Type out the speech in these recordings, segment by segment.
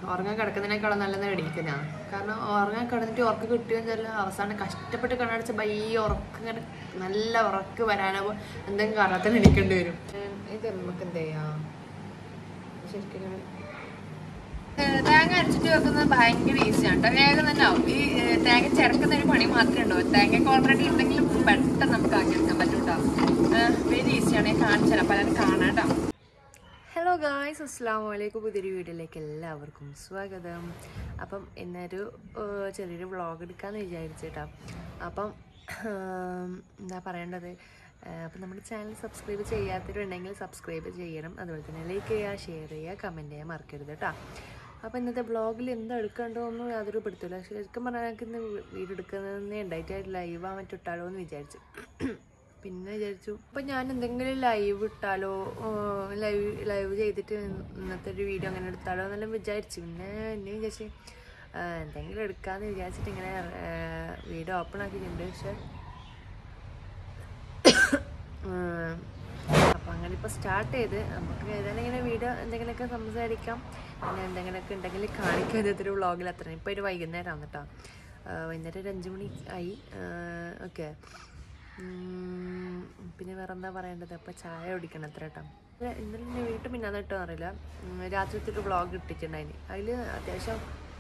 ഉറങ്ങാൻ കിടക്കുന്നതിനേക്കാളും നല്ലത് എണീക്കുന്ന കാരണം ഉറങ്ങാൻ കിടന്നിട്ട് ഉറക്കം കിട്ടുകയെന്ന് വെച്ചാൽ അവസാനം കഷ്ടപ്പെട്ട് കണ്ണടച്ച ബയ്യ ഉറക്കം ഇങ്ങനെ നല്ല ഉറക്ക് വരാനാകുമ്പോൾ എന്തെങ്കിലും കാരണത്തിന് എണീക്കേണ്ടി വരും ഉം, ഇത് നമുക്ക് എന്ത് ചെയ്യാം ശരിക്കും ഇങ്ങനെ തേങ്ങ അരച്ചിട്ട് വെക്കുന്നത് ഭയങ്കര ഈസിയാണ് കേട്ടോ വേഗം തന്നെ ആവും ഈ ഏ, തേങ്ങ ചിരക്കുന്ന ഒരു പണി മാത്രമേ ഉണ്ടോ തേങ്ങ ഓൾറെഡി ഉണ്ടെങ്കിലും പെട്ടെന്ന് നമുക്ക് ആക്കി എടുക്കാൻ പറ്റും കേട്ടോ വെരി ഈസിയാണ് ഞാൻ കാണിച്ചു തരാം പലരും കാണാട്ടോ ഹലോ ഗായ്സ് അസ്സാം വലൈക്കും പുതിയൊരു വീഡിയോയിലേക്ക് എല്ലാവർക്കും സ്വാഗതം അപ്പം ഇന്നൊരു ഏർ, ചെറിയൊരു വ്ളോഗ് എടുക്കാമെന്ന് വിചാരിച്ചേട്ടാ അപ്പം ഉം, എന്താ പറയേണ്ടത് ഏർ, അപ്പം നമ്മുടെ ചാനൽ സബ്സ്ക്രൈബ് ചെയ്യാത്തവരുണ്ടെങ്കിൽ സബ്സ്ക്രൈബ് ചെയ്യണം അതുപോലെ തന്നെ ലൈക്ക് ചെയ്യുക ഷെയർ ചെയ്യുക കമൻറ്റ് ചെയ്യാൻ മറക്കരുത് കേട്ടോ അപ്പോൾ ഇന്നത്തെ വ്ളോഗിൽ എന്താ എടുക്കണ്ടോ ഒന്നും യാതൊരു പിടുത്തില്ല ശരിക്കും പറഞ്ഞാൽ എനിക്ക് ഇന്ന് വീഡിയോ എടുക്കുന്നതേ ഉണ്ടായിട്ട് ലൈവ് ആവാൻ ഇട്ടാലോ എന്ന് വിചാരിച്ചു പിന്നെ വിചാരിച്ചു ഇപ്പം ഞാൻ എന്തെങ്കിലും ലൈവ് ഇട്ടാലോ ലൈവ് ലൈവ് ചെയ്തിട്ട് ഇന്നത്തെ ഒരു വീഡിയോ അങ്ങനെ എടുത്താലോ എന്നെല്ലാം വിചാരിച്ചു പിന്നെ എന്നെ വിചാരിച്ച് ആ, എന്തെങ്കിലും എടുക്കാമെന്ന് വിചാരിച്ചിട്ട് ഇങ്ങനെ വീഡിയോ ഓപ്പൺ ആക്കിയിട്ടുണ്ട് പക്ഷെ അപ്പം അങ്ങനെ ഇപ്പോൾ സ്റ്റാർട്ട് ചെയ്ത് നമുക്ക് ഏതായാലും ഇങ്ങനെ വീഡിയോ എന്തെങ്കിലുമൊക്കെ സംസാരിക്കാം പിന്നെ എന്തെങ്കിലുമൊക്കെ ഉണ്ടെങ്കിൽ കാണിക്കാം ഇന്നത്തെ വ്ളോഗിൽ അത്ര ഇപ്പോൾ ഒരു വൈകുന്നേരമാണ് കേട്ടോ ആ, വൈകുന്നേരം ഒരു അഞ്ച് മണി ആയി ഓക്കെ പിന്നെ വേറെ എന്താ പറയേണ്ടത് അപ്പോൾ ചായ കുടിക്കണം അത്ര കേട്ടോ ഇന്നലെ ഇന്നലെ എൻ്റെ വീട്ടിൽ പിന്നെ കിട്ടോ അറിയില്ല ഉം, രാത്രിത്തെ ഒരു വ്ളോഗ് ഇട്ടിട്ടുണ്ടായിന് അതിൽ അത്യാവശ്യം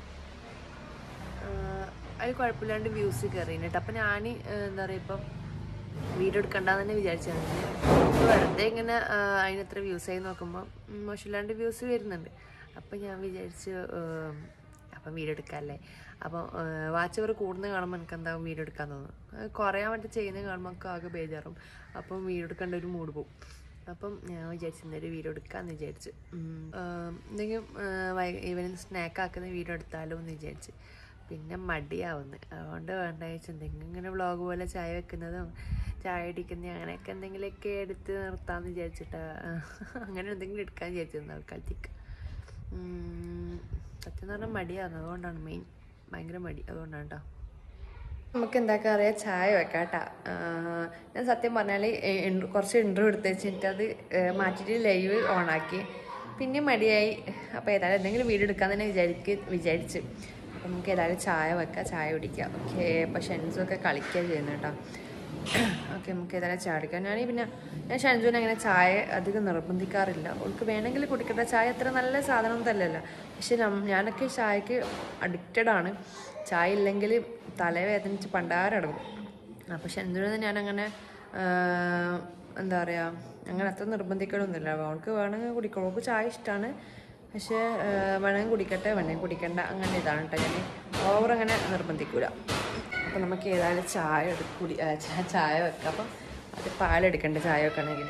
അതിൽ കുഴപ്പമില്ലാണ്ട് വ്യൂസ് കയറി കേട്ടോ അപ്പം ഞാൻ എന്താ പറയുക ഇപ്പം വീഡിയോ എടുക്കണ്ടെന്ന് തന്നെ വിചാരിച്ചത് വെറുതെ ഇങ്ങനെ ആ, അതിനത്ര വ്യൂസ് ആയി നോക്കുമ്പോൾ മോശമില്ലാണ്ട് വ്യൂസ് വരുന്നുണ്ട് അപ്പം ഞാൻ വിചാരിച്ചു ഉം, അപ്പം വീഡിയോ എടുക്കാമല്ലേ അപ്പം വാച്ച് അവർ കൂടുന്ന കാണുമ്പോൾ എനിക്ക് എന്താവും വീഡിയോ എടുക്കാൻ തോന്നും അത് കുറയാൻ വേണ്ടി ചെയ്യുന്നത് കാണുമ്പോൾ നമുക്ക് ആകെ ബേജാറും അപ്പം വീഡിയോ എടുക്കേണ്ട ഒരു മൂഡ് പോകും അപ്പം ഞാൻ വിചാരിച്ചു ഇന്നൊരു വീഡിയോ എടുക്കാമെന്ന് വിചാരിച്ചു ഉം, ആം, എന്തെങ്കിലും ഈവനിങ് സ്നാക്ക് ആക്കുന്ന വീഡിയോ എടുത്താലോ എന്ന് വിചാരിച്ച് പിന്നെ മടിയാവുന്നു അതുകൊണ്ട് വേണ്ട വെച്ച് എന്തെങ്കിലും ഇങ്ങനെ വ്ളോഗ് പോലെ ചായ വെക്കുന്നതും ചായ അടിക്കുന്ന അങ്ങനെയൊക്കെ എന്തെങ്കിലുമൊക്കെ എടുത്ത് നിർത്താമെന്ന് വിചാരിച്ചിട്ടാ അങ്ങനെ എന്തെങ്കിലും എടുക്കാൻ വിചാരിച്ചിരുന്നു ആൾക്കാലത്തേക്ക് ഉം, സത്യം പറഞ്ഞാൽ മടിയാവുന്നു അതുകൊണ്ടാണ് മെയിൻ ഭയങ്കര മടി അതുകൊണ്ടാണ് കേട്ടോ നമുക്ക് എന്താക്കാൻ അറിയാം ചായ വെക്കാം കേട്ടോ ഞാൻ സത്യം പറഞ്ഞാൽ കുറച്ച് ഇൻട്രോ എടുത്ത് വെച്ചിട്ട് അത് ഏഹ്, മാറ്റിയിട്ട് ലൈവ് ഓണാക്കി പിന്നെ മടിയായി അപ്പോൾ ഏതായാലും എന്തെങ്കിലും വീഡിയോ എടുക്കാൻ തന്നെ വിചാരിക്ക് വിചാരിച്ച് അപ്പോൾ നമുക്ക് ഏതായാലും ചായ വെക്കാം ചായ കുടിക്കാം ഓക്കെ അപ്പോൾ ഷെൻസൊക്കെ കളിക്കുക ചെയ്യുന്നു കേട്ടോ ഓക്കെ നമുക്ക് ഏതായാലും ചായ കുടിക്കാം ഞാൻ പിന്നെ ഞാൻ ഷൻജുവിനെ അങ്ങനെ ചായ അധികം നിർബന്ധിക്കാറില്ല അവൾക്ക് വേണമെങ്കിൽ കുടിക്കട്ടെ ചായ അത്ര നല്ല സാധനം തല്ലല്ലോ പക്ഷെ നം- ഞാനൊക്കെ ചായക്ക് അഡിക്റ്റഡ് ആണ് ചായ ഇല്ലെങ്കിൽ തലവേദനിച്ച് പണ്ടാരടങ്ങും അപ്പോൾ ഷൻജുവിനെ ഞാനങ്ങനെ ആ, എന്താ പറയുക അങ്ങനെ അത്ര നിർബന്ധിക്കലൊന്നുമില്ല അവൾക്ക് വേണമെങ്കിൽ കുടിക്കണം അവൾക്ക് ചായ ഇഷ്ടമാണ് പക്ഷേ ആ, വേണമെങ്കിൽ കുടിക്കട്ടെ വേണമെങ്കിൽ കുടിക്കണ്ട അങ്ങനെ ഇതാണ് കേട്ടോ ഞാൻ ഓവർ അങ്ങനെ നിർബന്ധിക്കൂല അപ്പം നമുക്ക് ഏതായാലും ചായ എടു- കുടി ആ, ചാ- ചായ വെക്കാം അപ്പം അത് പാലെടുക്കണ്ട ചായ വെക്കണമെങ്കിൽ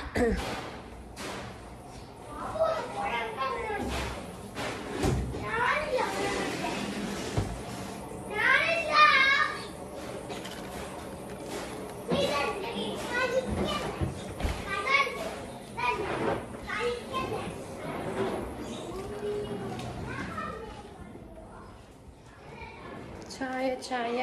ചായ ചായ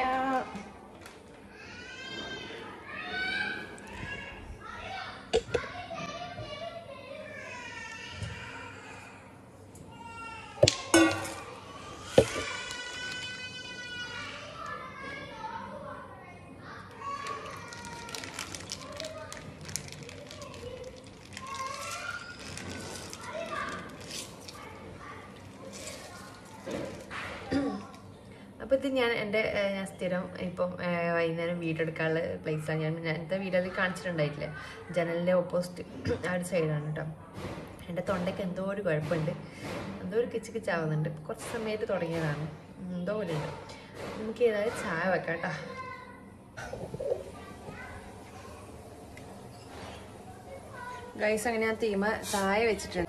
അപ്പോൾ ഇത് ഞാൻ എൻ്റെ ഏഹ്, ഞാൻ സ്ഥിരം ഇപ്പം ഏഹ്, വൈകുന്നേരം വീഡിയോ എടുക്കാനുള്ള പ്ലേസാണ് ഞാൻ ഞാനത്തെ വീഡിയോയിൽ കാണിച്ചിട്ടുണ്ടായിട്ടില്ലേ ജനലിൻ്റെ ഓപ്പോസിറ്റ് ആ ഒരു സൈഡാണ് കേട്ടോ എൻ്റെ തൊണ്ടയ്ക്ക് എന്തോ ഒരു കുഴപ്പമുണ്ട് എന്തോ ഒരു കിച്ച് കിച്ചാവുന്നുണ്ട് കുറച്ച് സമയത്ത് തുടങ്ങിയതാണ് എന്തോ പോലെ ഉണ്ട് നമുക്ക് ഏതായാലും ചായ വെക്കാം കേട്ടോ ഗൈസ് അങ്ങനെ ഞാൻ തീമ ചായ വെച്ചിട്ടുണ്ട്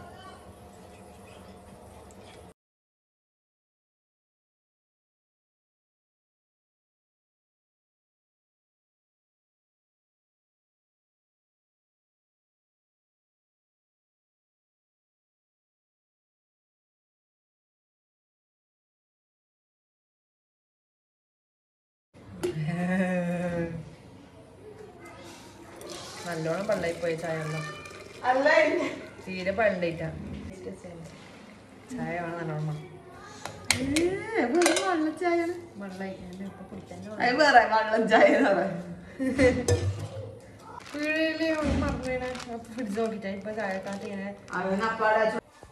നല്ലോണം പള്ളായി പോയി ചായ വെള്ളം തീരെ പണ്ടായിട്ടാ ചായ വേണം നല്ലോണം വെള്ളച്ചായാണ് വെള്ളം ഇപ്പൊ കുടിക്കാൻ അത് വേറെ വെള്ളം ചായ എന്ന് പറയാം ഫ്രിഡ്ജ് നോക്കിട്ടാ ഇപ്പൊ ചായക്കാലത്ത് ഇങ്ങനെ അവനപ്പാടെ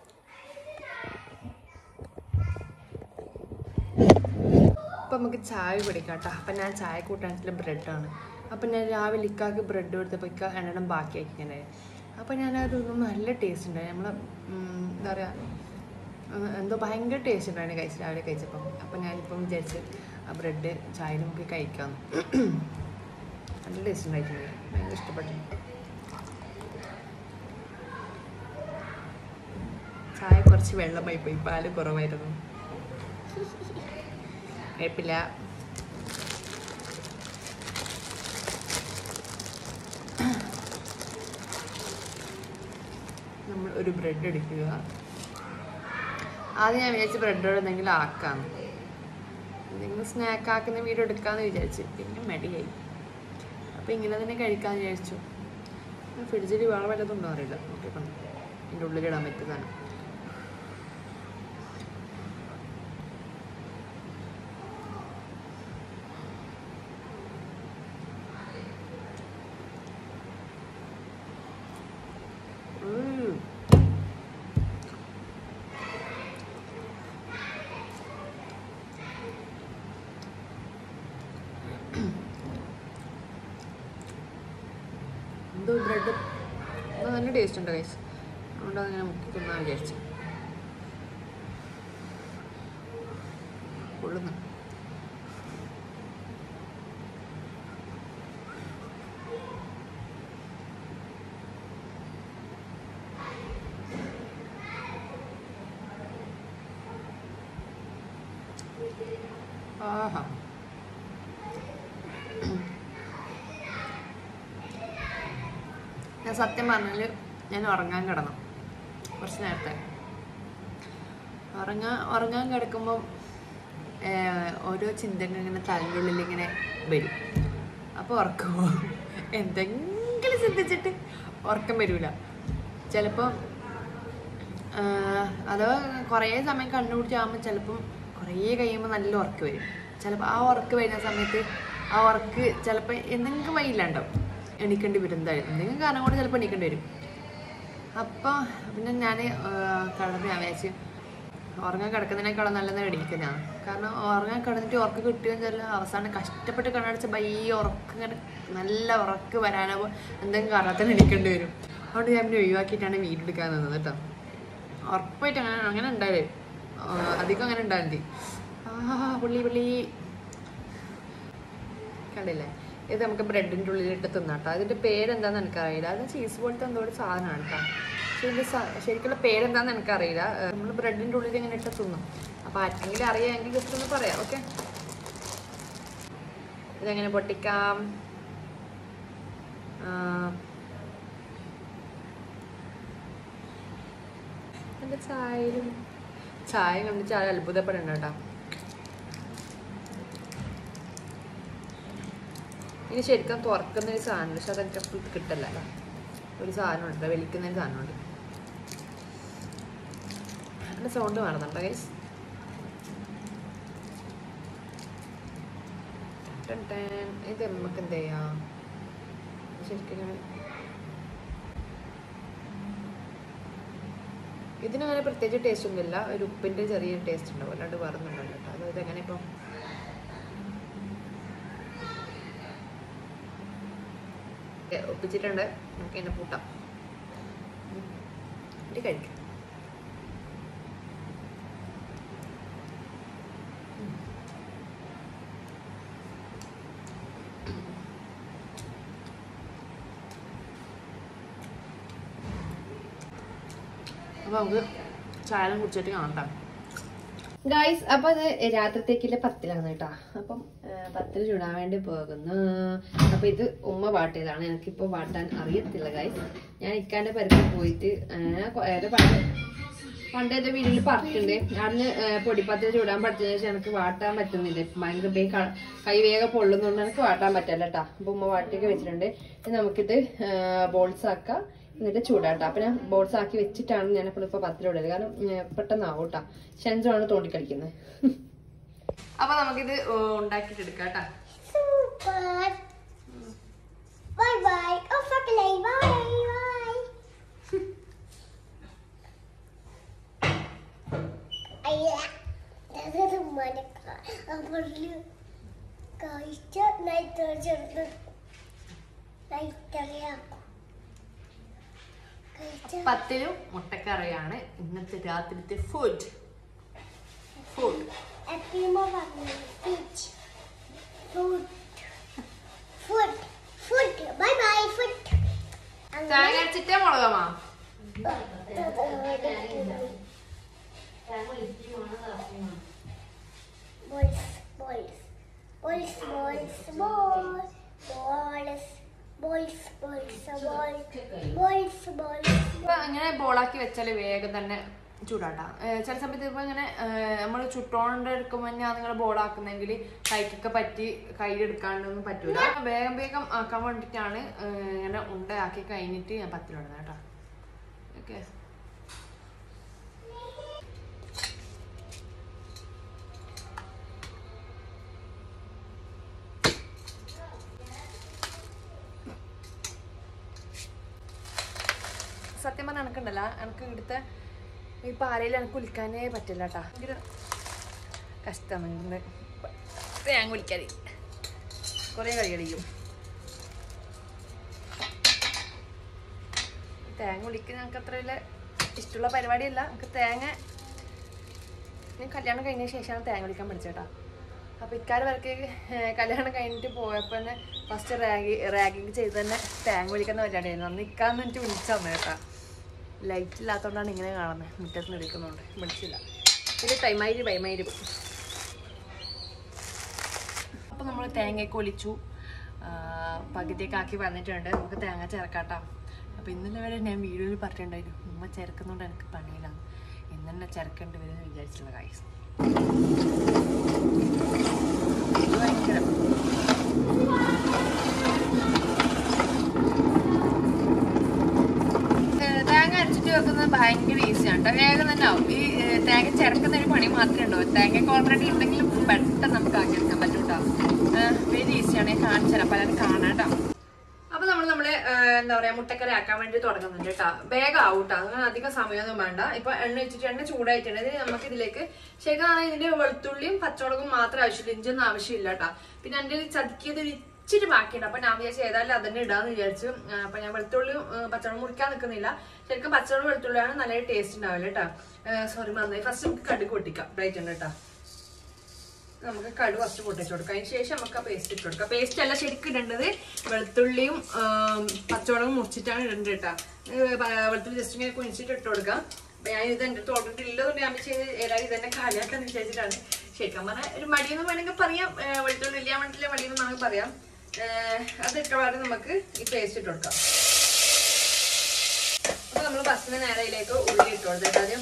അപ്പം നമുക്ക് ചായ കുടിക്കാം കേട്ടോ അപ്പം ഞാൻ ചായ കൂട്ടാനുള്ള ബ്രെഡാണ് അപ്പം ഞാൻ രാവിലെ ഇക്കാക്ക് ബ്രെഡ് കൊടുത്തപ്പോൾ ഇക്ക എണ്ണം ബാക്കിയാക്കി ഇങ്ങനെ അപ്പം ഞാൻ അതൊന്നും നല്ല ടേസ്റ്റ് ഉണ്ടായി നമ്മൾ എന്താ പറയുക എന്തോ ഭയങ്കര ടേസ്റ്റ് ഉണ്ടായിരുന്നു കഴിച്ച് രാവിലെ കഴിച്ചപ്പം അപ്പം ഞാനിപ്പം വിചാരിച്ച് ആ ബ്രെഡ് ചായയിൽ നമുക്ക് കഴിക്കാമെന്ന് നല്ല ടേസ്റ്റ് ഉണ്ടായിട്ടുണ്ട് ഭയങ്കര ഇഷ്ടപ്പെട്ടു ചായ കുറച്ച് വെള്ളമായി പോയി പാല് കുറവായിരുന്നു കുഴപ്പമില്ല നമ്മൾ ഒരു ബ്രെഡ് എടുക്കുക ആദ്യം ഞാൻ വിചാരിച്ചു ബ്രെഡോട് എന്തെങ്കിലും ആക്കാം എന്തെങ്കിലും സ്നാക്ക് ആക്കുന്ന വീഡിയോ എടുക്കാമെന്ന് വിചാരിച്ചു പിന്നെ മടിയായി അപ്പോൾ ഇങ്ങനെ തന്നെ കഴിക്കാമെന്ന് വിചാരിച്ചു ഫ്രിഡ്ജിൽ വേറെ വല്ലതും ഉണ്ടോ അറിയില്ല നോക്കിയപ്പോൾ എൻ്റെ ഉള്ളിലിടാൻ പറ്റിയതാണ് ഉം. എന്തോ ബ്രെഡ് എന്തോ നല്ല ടേസ്റ്റ് ഉണ്ട് കൈസ് അതുകൊണ്ട് അങ്ങനെ മുക്കി തിന്നാൻ വിചാരിച്ചു കൊള്ളുന്നു ആഹാ ഞാൻ സത്യം പറഞ്ഞാൽ ഞാൻ ഉറങ്ങാൻ കിടന്നു കുറച്ച് നേരത്തെ ഉറങ്ങാൻ ഉറങ്ങാൻ കിടക്കുമ്പം ഏർ, ഓരോ ചിന്തകൾ ഇങ്ങനെ തലൻ്റെ ഉള്ളിൽ ഇങ്ങനെ വരും അപ്പോൾ ഉറക്കം പോകും എന്തെങ്കിലും ചിന്തിച്ചിട്ട് ഉറക്കം വരില്ല ചിലപ്പോൾ അഥവാ കുറേ സമയം കണ്ണുപിടിച്ചാകുമ്പോൾ ചിലപ്പം കുറേ കഴിയുമ്പോൾ നല്ല ഉറക്ക് വരും ചിലപ്പോൾ ആ ഉറക്ക് വരുന്ന സമയത്ത് ആ ഉറക്ക് ചിലപ്പോൾ എന്തെങ്കിലും വഴിയില്ലാണ്ടാവും എണീക്കേണ്ടി വരും എന്തായാലും എന്തെങ്കിലും കാരണം കൊണ്ട് ചിലപ്പോൾ എണീക്കേണ്ടി വരും അപ്പോൾ പിന്നെ ഞാൻ കിടന്ന് ഞാൻ വിചാരിച്ച് ഉറങ്ങാൻ കിടക്കുന്നതിനേക്കാളും നല്ലത് എണീക്കുന്നതാണ് കാരണം ഉറങ്ങാൻ കിടന്നിട്ട് ഉറക്ക് കിട്ടുകയെന്ന് വെച്ചാൽ അവസാനം കഷ്ടപ്പെട്ട് കണ്ണടച്ച് ബൈ ഉറക്കം ഇങ്ങനെ നല്ല ഉറക്ക് വരാനാകുമ്പോൾ എന്തെങ്കിലും കാരണത്തിന് എണീക്കേണ്ടി വരും അതുകൊണ്ട് ഞാൻ പിന്നെ ഒഴിവാക്കിയിട്ടാണ് വീടെടുക്കാൻ നിന്നത് കേട്ടോ ഉറപ്പായിട്ട് അങ്ങനെ അങ്ങനെ ഉണ്ടായില്ലേ ആ, അധികം അങ്ങനെ ഉണ്ടായി ആ പുള്ളി പുള്ളി കണ്ടില്ലേ ഇത് നമുക്ക് ബ്രെഡിൻ്റെ ഉള്ളിലിട്ട് തിന്നാട്ടോ അതിൻ്റെ പേരെന്താന്ന് എനിക്കറിയില്ല അത് ചീസ് പോലത്തെ എന്തോ ഒരു സാധനമാണ് കേട്ടോ പക്ഷേ ഇതിൻ്റെ സ- ശരിക്കുള്ള പേരെന്താന്ന് എനിക്കറിയില്ല നമ്മൾ ബ്രെഡിൻ്റെ ഉള്ളിൽ ഇങ്ങനെ ഇട്ട് തിന്നും അപ്പോൾ ആർക്കെങ്കിലും അറിയാമെങ്കിൽ ജസ്റ്റ് ഒന്ന് പറയാം ഓക്കെ ഇതെങ്ങനെ പൊട്ടിക്കാം ആ, എൻ്റെ ചായയിലും ചായ കണ്ട് ചായ അത്ഭുതപ്പെടണ്ട കേട്ടോ ഇനി ശരിക്കും തുറക്കുന്ന ഒരു സാധനം പക്ഷെ അതെനിക്ക് അപ്പോൾ കിട്ടല്ല ഒരു സാധനമുണ്ട് വലിക്കുന്ന ഒരു സാധനമുണ്ട് എൻ്റെ സൗണ്ട് കാണുന്നുണ്ടോ ഗൈസ് ഇത് നമുക്ക് എന്ത് ചെയ്യാം ശരിക്കും ഇങ്ങനെ ഇതിനങ്ങനെ പ്രത്യേകിച്ച് ടേസ്റ്റ് ഒന്നുമില്ല ഒരു ഉപ്പിൻ്റെ ചെറിയ ടേസ്റ്റ് ഉണ്ടാവും അല്ലാണ്ട് വേറെ ഒന്നും ഉണ്ടാവില്ല കേട്ടോ അതായത് എങ്ങനെ ഇപ്പം ഓക്കേ, ഒപ്പിച്ചിട്ടുണ്ട് നമുക്ക് അതിനെ പൂട്ടാം ഉം. ഇത് കഴിക്കാം അപ്പോൾ നമുക്ക് ചായ കുടിച്ചിട്ട് കാണാം ഗായ്സ് അപ്പൊ അത് രാത്രിത്തേക്കുള്ള പത്തിലാണ് കേട്ടോ അപ്പം ആ, പത്തിൽ ചുടാൻ വേണ്ടി പോകുന്നു അപ്പൊ ഇത് ഉമ്മ പാട്ടിയതാണ് എനിക്കിപ്പോ പാട്ടാൻ അറിയത്തില്ല ഗായ്സ് ഞാൻ ഇക്കാന്റെ പരിപ്പ് പോയിട്ട് ആ, കൊ- ഏതോ പണ്ട് പണ്ട് എന്റെ വീട്ടിൽ പറഞ്ഞിട്ടുണ്ട് അന്ന് പൊടിപ്പത്തിൽ ചുടാൻ പഠിച്ചതിന് ശേഷം എനിക്ക് വാട്ടാൻ പറ്റുന്നില്ല ഭയങ്കര വേ ക- കൈ വേഗം പൊള്ളുന്നതുകൊണ്ട് എനിക്ക് വാട്ടാൻ പറ്റില്ല കേട്ടോ അപ്പൊ ഉമ്മ വാട്ടിയൊക്കെ വെച്ചിട്ടുണ്ട് ഇനി നമുക്കിത് ബോൾസ് ആക്കാം എന്നിട്ട് ചൂടാട്ടോ അപ്പം ഞാൻ ബോൾസ് ആക്കി വെച്ചിട്ടാണ് ഞാൻ ഇപ്പോൾ ഇപ്പോൾ പത്തിലുള്ളത് കാരണം ഏർ, പെട്ടെന്നാവും കേട്ടോ ഷെൻസോ ആണ് തോണ്ടി കളിക്കുന്നത് അപ്പൊ നമുക്കിത് ഉണ്ടാക്കിയിട്ട് എടുക്കാം കേട്ടോ Super. Bye bye. Oh, fuck it. Bye bye. അയ്യ അതൊരു മനക്ക അവരില് കഴിച്ച നൈറ്റ് ചെറുത് നൈറ്ററിയാക്കും കഴിച്ച പത്തിലും മുട്ടക്കറിയാണ് ഇന്നത്തെ രാത്രിത്തെ ഫുഡ് ഫുഡ് എപ്പോഴും പറഞ്ഞു ഫിച്ച് food food food bye bye food തേങ്ങ അരച്ചിട്ടേ മുളകമാ Balls, balls, balls, balls, balls, balls, balls, balls, balls, balls, balls. ഇപ്പൊ ഇങ്ങനെ ബോളാക്കി വെച്ചാൽ വേഗം തന്നെ ചൂടാട്ടാം ഏഹ് ചില സമയത്ത് ഇപ്പൊ ഇങ്ങനെ നമ്മൾ ചുട്ടോണ്ട് എടുക്കുമ്പോൾ ഞാൻ നിങ്ങൾ ബോളാക്കുന്നെങ്കിൽ കൈക്കൊക്കെ പറ്റി കയ്യിലെടുക്കാണ്ടൊന്നും പറ്റൂല വേഗം വേഗം ആക്കാൻ വേണ്ടിയിട്ടാണ് ഏഹ് ഇങ്ങനെ ഉണ്ടയാക്കി കഴിഞ്ഞിട്ട് ഞാൻ പത്തിലിടുന്നത് കേട്ടോ ഓക്കെ സത്യം പറഞ്ഞാൽ എനക്കുണ്ടല്ല എനിക്ക് ഇവിടുത്തെ ഈ പാലയിൽ എനിക്ക് കുളിക്കാനേ പറ്റില്ല കേട്ടാ ഭയങ്കര കഷ്ടമുണ്ട് തേങ്ങ കുളിക്കാതി കുറേ കളി കളിക്കും തേങ്ങ കുളിക്കുന്ന ഞങ്ങൾക്ക് അത്ര വലിയ ഇഷ്ടമുള്ള പരിപാടിയല്ല നമുക്ക് തേങ്ങ ഞാൻ കല്യാണം കഴിഞ്ഞ ശേഷമാണ് തേങ്ങ കുളിക്കാൻ പഠിച്ചേട്ടാ അപ്പോൾ ഇക്കാര് വരക്ക് കല്യാണം കഴിഞ്ഞിട്ട് പോയപ്പോൾ തന്നെ ഫസ്റ്റ് റാഗി റാഗിങ് ചെയ്ത് തന്നെ തേങ്ങ വിളിക്കുന്ന പരിപാടിയായിരുന്നു അന്ന് ഇക്കാന്ന് എനിക്ക് വിളിച്ചു തന്നെ കേട്ടാ ലൈറ്റ് ഇല്ലാത്തതുകൊണ്ടാണ് ഇങ്ങനെ കാണുന്നത് മുറ്റത്ത് നിൽക്കുന്നുണ്ട് വിളിച്ചില്ല ഇത് ടൈമായിരി ബൈമായിരി അപ്പോൾ നമ്മൾ തേങ്ങയൊക്കെ ഒലിച്ചു ആ, പകുതിയൊക്കെ ആക്കി വന്നിട്ടുണ്ട് നമുക്ക് തേങ്ങ ചേർക്കാട്ടാം അപ്പോൾ ഇന്നലെ വരെ ഞാൻ വീഡിയോയിൽ പറഞ്ഞിട്ടുണ്ടായിരുന്നു ഉമ്മ ചേർക്കുന്നതുകൊണ്ട് എനിക്ക് പണിയിലാണ് ഇന്ന് തന്നെ ചേർക്കേണ്ടി വരും എന്ന് വിചാരിച്ചുള്ള കാര്യം ഇത് ഭയങ്കര ഏഹ് തേങ്ങ അരച്ചിട്ട് വെക്കുന്നത് ഭയങ്കര ഈസിയാണ് കേട്ടോ വേഗം തന്നെ ആവും ഈ ഏഹ് തേങ്ങ ചിരക്കുന്ന ഒരു പണി മാത്രമേ ഉണ്ടാവും തേങ്ങ ഓൾറെഡി ഉണ്ടെങ്കിലും പെട്ടെന്ന് നമുക്ക് ആക്കി എടുക്കാൻ പറ്റും കേട്ടോ വെരി ഈസിയാണ് ഞാൻ കാണിച്ചു തരാം പലരും കാണാം കേട്ടോ അപ്പൊ നമ്മൾ നമ്മള് ഏഹ് എന്താ പറയാ മുട്ടക്കറി ആക്കാൻ വേണ്ടി തുടങ്ങുന്നുണ്ട് കേട്ടോ വേഗം ആവും കേട്ടോ അങ്ങനെ അധികം സമയമൊന്നും വേണ്ട ഇപ്പൊ എണ്ണ വെച്ചിട്ട് എണ്ണ ചൂടായിട്ടുണ്ട് ഇതിന് നമുക്ക് ഇതിലേക്ക് ശരിക്കും പറഞ്ഞാൽ ഇതിന്റെ വെളുത്തുള്ളിയും പച്ചമുളകും മാത്രം ആവശ്യമില്ല ഇഞ്ചൊന്നും ആവശ്യമില്ല കേട്ടോ പിന്നെ എന്റെ ചതിക്കിയത് ഒരു ഇച്ചിരി ബാക്കിയുണ്ട് അപ്പൊ ഞാൻ വിചാരിച്ചു ഏതായാലും അതന്നെ ഇടാന്ന് വിചാരിച്ചു ആ, അപ്പൊ ഞാൻ വെളുത്തുള്ളിയും ആ, പച്ചമുളകും മുറിക്കാൻ നിൽക്കുന്നില്ല ശരിക്കും പച്ചമുളകും വെളുത്തുള്ളിയാണ് നല്ല ടേസ്റ്റ് ഉണ്ടാവില്ല കേട്ടോ സോറി മറന്നായി ഫസ്റ്റ് നമുക്ക് കടുക് പൊട്ടിക്കാം ബ്രൈറ്റ് ഉണ്ട് കേട്ടോ നമുക്ക് കടു ഫസ്റ്റ് പൊട്ടിച്ചു കൊടുക്കാം അതിന് ശേഷം നമുക്ക് ആ പേസ്റ്റ് ഇട്ട് കൊടുക്കാം പേസ്റ്റ് അല്ല ശരിക്കും ഇടേണ്ടത് വെളുത്തുള്ളിയും ആം, പച്ചമുളകും മുറിച്ചിട്ടാണ് ഇടേണ്ടത് കേട്ടോ ഏഹ് പ- വെളുത്തുള്ളി ജസ്റ്റ് ഇങ്ങനെ കുഴിച്ചിട്ട് ഇട്ട് കൊടുക്കാം അപ്പൊ ഞാൻ ഇത് എൻ്റെ അടുത്ത് ഓൾറെഡി ഉള്ളതുകൊണ്ട് ഞാൻ ചെയ്ത് ഏതായാലും ഇതെന്നെ കാലിയാക്കാന്ന് വിചാരിച്ചിട്ടാണ് ശരിക്കും പറഞ്ഞാൽ ഒരു മടിയെന്ന് വേണമെങ്കിൽ പറയാം ഏഹ് വെളുത്തുള്ളി ഇല്ലാൻ വേണ്ടിയില്ല മടിയെന്ന് വേണമെങ്കിൽ പറയാം ഏഹ് അത് ഇട്ടപാട് നമുക്ക് ഈ പേസ്റ്റ് ഇട്ട് കൊടുക്കാം അപ്പൊ നമ്മൾ ബസ്സിന് നേരെ ഇതിലേക്ക് ഉള്ളി ഇട്ട് കൊടുത്തിട്ട് ആദ്യം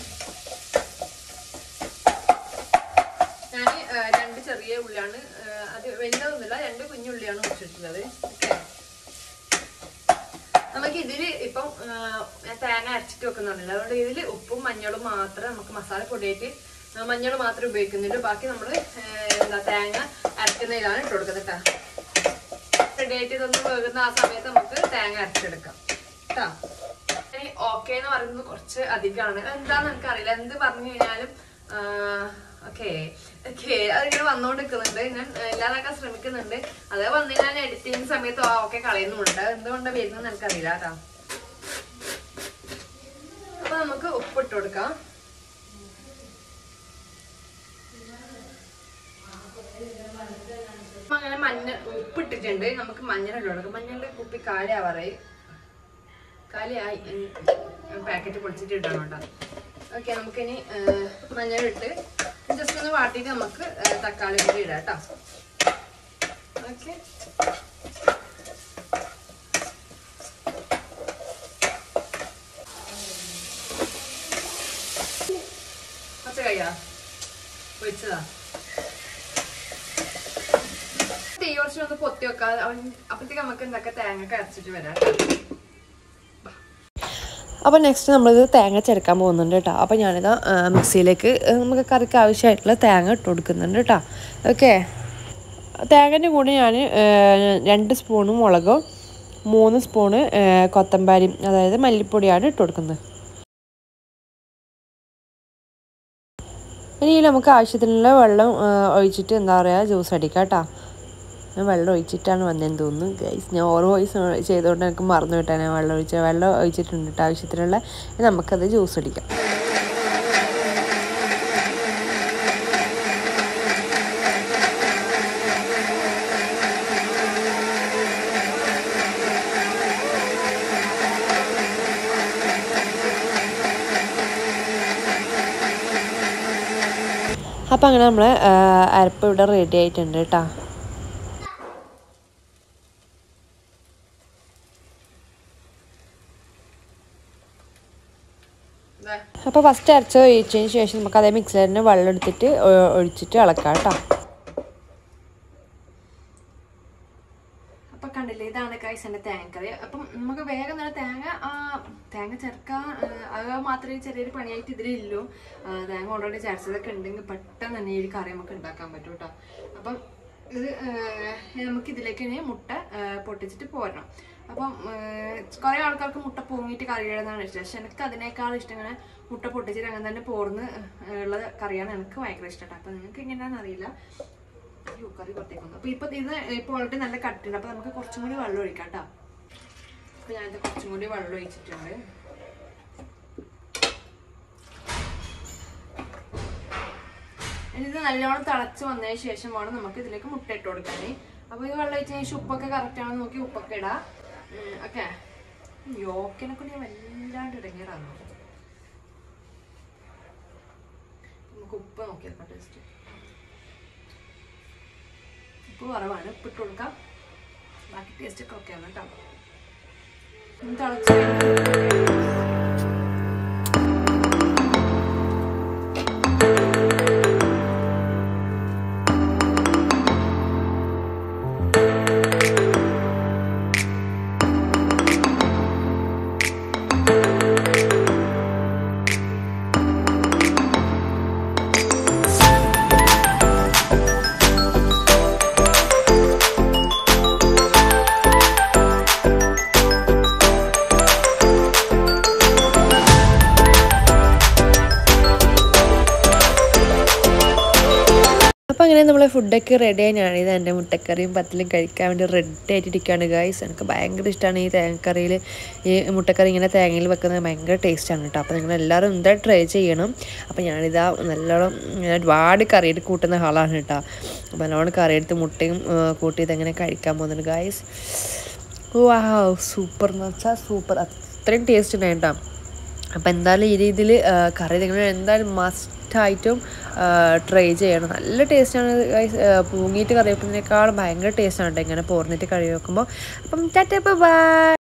ഞാൻ രണ്ട് ചെറിയ ഉള്ളിയാണ് ആ, അത് വലുതൊന്നുമില്ല രണ്ട് കുഞ്ഞുള്ളിയാണ് മുറിച്ചിട്ടുള്ളത് ഓക്കെ നമുക്ക് ഇതില് ഇപ്പം ആ, ഞാൻ തേങ്ങ അരച്ചിട്ട് വെക്കുന്നുണ്ടല്ലോ അതുകൊണ്ട് ഇതിൽ ഉപ്പും മഞ്ഞളും മാത്രം നമുക്ക് മസാല പൊടിയായിട്ട് മഞ്ഞൾ മാത്രമേ ഉപയോഗിക്കുന്നുള്ളൂ ബാക്കി നമ്മൾ എന്താ തേങ്ങ അരക്കുന്നതിലാണ് ഇട്ട് കൊടുക്കുന്നത് കേട്ടോ റെഡി ആയിട്ട് ഇതൊന്ന് വേകുന്ന ആ സമയത്ത് നമുക്ക് തേങ്ങ അരച്ചെടുക്കാം കേട്ടോ ഇനി ഓക്കെ എന്ന് പറയുന്നത് കുറച്ച് അധികമാണ് എന്താന്ന് എനിക്കറിയില്ല എന്ത് പറഞ്ഞു കഴിഞ്ഞാലും ഓക്കെ ഓക്കെ അതിങ്ങനെ വന്നുകൊണ്ടിരിക്കുന്നുണ്ട് ഞാൻ ഇല്ലാതാക്കാൻ ശ്രമിക്കുന്നുണ്ട് അത് വന്ന് ഞാൻ എഡിറ്റ് ചെയ്യുന്ന സമയത്ത് ആ ഓക്കെ കളയുന്നുമുണ്ട് എന്തുകൊണ്ടാണ് വരുന്നത് എനിക്കറിയില്ല കേട്ടോ അപ്പൊ നമുക്ക് ഉപ്പിട്ട് കൊടുക്കാം അപ്പൊ അങ്ങനെ മഞ്ഞ ഉപ്പിട്ടിട്ടുണ്ട് നമുക്ക് മഞ്ഞൾ ഇട്ട് കൊടുക്കാം മഞ്ഞളുടെ കുപ്പി കാലിയാവാറായി കാലിയായി പാക്കറ്റ് പൊളിച്ചിട്ട് ഇടണം കേട്ടോ ഓക്കെ നമുക്കിനി മഞ്ഞൾ ഇട്ട് ജസ്റ്റ് ഒന്ന് വാട്ടിയിട്ട് നമുക്ക് ഏ, തക്കാളി കൂടി ഇടാം കേട്ടോ ഓക്കെ പച്ച കയ്യാ പൊരിച്ചതാ തീ കുറച്ച് ഒന്ന് പൊത്തി വെക്കാം അവൻ അപ്പഴത്തേക്ക് നമുക്ക് എന്തൊക്കെ തേങ്ങ അരച്ചിട്ട് വരാം അപ്പോൾ നെക്സ്റ്റ് നമ്മളിത് തേങ്ങ ചേർക്കാൻ പോകുന്നുണ്ട് കേട്ടോ അപ്പോൾ ഞാനിത് മിക്സിയിലേക്ക് ആ, നമുക്ക് കറിക്ക് ആവശ്യമായിട്ടുള്ള തേങ്ങ ഇട്ട് കൊടുക്കുന്നുണ്ട് കേട്ടോ ഓക്കെ തേങ്ങൻ്റെ കൂടെ ഞാൻ രണ്ട് സ്പൂണ് മുളകും മൂന്ന് സ്പൂണ് ആ, കൊത്തമ്പാരിയും അതായത് മല്ലിപ്പൊടിയാണ് ഇട്ട് കൊടുക്കുന്നത് ഇനി നമുക്ക് ആവശ്യത്തിനുള്ള വെള്ളം ആ, ഒഴിച്ചിട്ട് എന്താ പറയുക ജ്യൂസ് അടിക്കാം കേട്ടോ ഞാൻ വെള്ളം ഒഴിച്ചിട്ടാണ് വന്നതെന്ന് തോന്നുന്നു ഗൈസ് ഞാൻ ഓരോ വോയിസ് ചെയ്തുകൊണ്ട് എനിക്ക് മറന്നു വിട്ടാണ് ഞാൻ വെള്ളം ഒഴിച്ച വെള്ളം ഒഴിച്ചിട്ടുണ്ട് കേട്ടോ ആവശ്യത്തിനുള്ള ഇനി നമുക്കത് ജ്യൂസ് അടിക്കാം അപ്പോൾ അങ്ങനെ നമ്മൾ അരപ്പ് ഇവിടെ റെഡി ആയിട്ടുണ്ട് കേട്ടോ അപ്പോൾ ഫസ്റ്റ് അരച്ച് ഒഴിച്ചതിന് ശേഷം നമുക്ക് അതേ മിക്സറിന് വെള്ളം എടുത്തിട്ട് ഒ- ഒഴിച്ചിട്ട് ഇളക്കാം കേട്ടോ അപ്പം കണ്ടില്ലേ ഇതാണ് കൈസ് എൻ്റെ തേങ്ങക്കറി അപ്പം നമുക്ക് വേഗം തന്നെ തേങ്ങ ആ, തേങ്ങ ചേർക്കാൻ ആ, അത് മാത്രമേ ചെറിയൊരു പണിയായിട്ട് ഇതിലില്ലൂ ആ, തേങ്ങ ഓൾറെഡി ചേർച്ചതൊക്കെ ഉണ്ടെങ്കിൽ പെട്ടെന്ന് തന്നെ ഈ ഒരു കറി നമുക്ക് ഉണ്ടാക്കാൻ പറ്റും കേട്ടോ അപ്പം ഇത് ആ, നമുക്ക് ഇതിലേക്ക് ഇനി മുട്ട ആ, പൊട്ടിച്ചിട്ട് പോരണം അപ്പം കുറേ ആൾക്കാർക്ക് മുട്ട പൊങ്ങിയിട്ട് കറി ഇടുന്നതാണ് ഇഷ്ടം പക്ഷെ എനിക്ക് അതിനേക്കാൾ ഇഷ്ടം ഇങ്ങനെ മുട്ട പൊട്ടിച്ചിട്ട് അങ്ങനെ തന്നെ പോർന്ന് ഉള്ള കറിയാണ് എനിക്ക് ഭയങ്കര ഇഷ്ടം കേട്ടോ അപ്പം നിങ്ങൾക്ക് എങ്ങനെയാണെന്ന് അറിയില്ല അയ്യോ കറി പുറത്തേക്ക് അപ്പൊ ഇപ്പൊ ഇത് ഇപ്പൊ ഓൾറെഡി നല്ല കട്ടുണ്ട് അപ്പൊ നമുക്ക് കുറച്ചും കൂടി വെള്ളം ഒഴിക്കാം കേട്ടോ അപ്പൊ ഞാനിത് കുറച്ചും കൂടി വെള്ളം ഒഴിച്ചിട്ടുണ്ട് ഇനി ഇത് നല്ലോണം തിളച്ച് വന്നതിന് ശേഷം വേണം നമുക്ക് ഇതിലേക്ക് മുട്ട ഇട്ട് കൊടുക്കാൻ അപ്പൊ ഇത് വെള്ളം ഒഴിച്ചതിന് ശേഷം ഉപ്പൊക്കെ കറക്റ്റ് ആണെന്ന് നോക്കി ഉപ്പൊക്കെ ഇടാം ഓക്കെ യോക്കിനെ കൊണ്ട് ഞാൻ വല്ലാണ്ട് ഇടങ്ങേറാണ് നമുക്ക് ഉപ്പ് നോക്കിയെടുക്കാം ടേസ്റ്റ് ഉപ്പ് കുറവാണ് ഉപ്പ് ഇട്ട് കൊടുക്കാം ബാക്കി ടേസ്റ്റ് ഒക്കെ ഓക്കെയാണ് കേട്ടോ ഒന്ന് തിളച്ച് കഴിഞ്ഞ് അപ്പോൾ അങ്ങനെ നമ്മൾ ഫുഡൊക്കെ റെഡി ആയി ഞാനിത് എൻ്റെ മുട്ടക്കറിയും പത്തിലും കഴിക്കാൻ വേണ്ടി റെഡി ആയിട്ടിരിക്കുകയാണ് ഗായ്സ് എനിക്ക് ഭയങ്കര ഇഷ്ടമാണ് ഈ തേങ്ങക്കറിയിൽ ഈ മുട്ടക്കറി ഇങ്ങനെ തേങ്ങയിൽ വെക്കുന്നത് ഭയങ്കര ടേസ്റ്റാണ് കേട്ടോ അപ്പോൾ നിങ്ങൾ എല്ലാവരും എന്തായാലും ട്രൈ ചെയ്യണം അപ്പോൾ ഞാനിതാ നല്ലോണം ഇങ്ങനെ ഒരുപാട് കറിയിട്ട് കൂട്ടുന്ന ആളാണ് കേട്ടോ അപ്പോൾ നല്ലോണം കറിയെടുത്ത് മുട്ടയും ആ, കൂട്ടി ഇതെങ്ങനെ കഴിക്കാൻ പോകുന്നുണ്ട് ഗായ്സ് വാ സൂപ്പർ എന്ന് വെച്ചാൽ സൂപ്പർ അത്രയും ടേസ്റ്റ് ഉണ്ട് കേട്ടോ അപ്പോൾ എന്തായാലും ഈ രീതിയിൽ കറി നിങ്ങൾ എന്തായാലും മസ്റ്റായിട്ടും ട്രൈ ചെയ്യണം നല്ല ടേസ്റ്റാണ് പൂങ്ങിയിട്ട് കറി വെക്കുന്നതിനേക്കാളും ഭയങ്കര ടേസ്റ്റാണ് കേട്ടോ ഇങ്ങനെ പോർന്നിട്ട് കറി വെക്കുമ്പോൾ അപ്പം ടാറ്റ ബൈ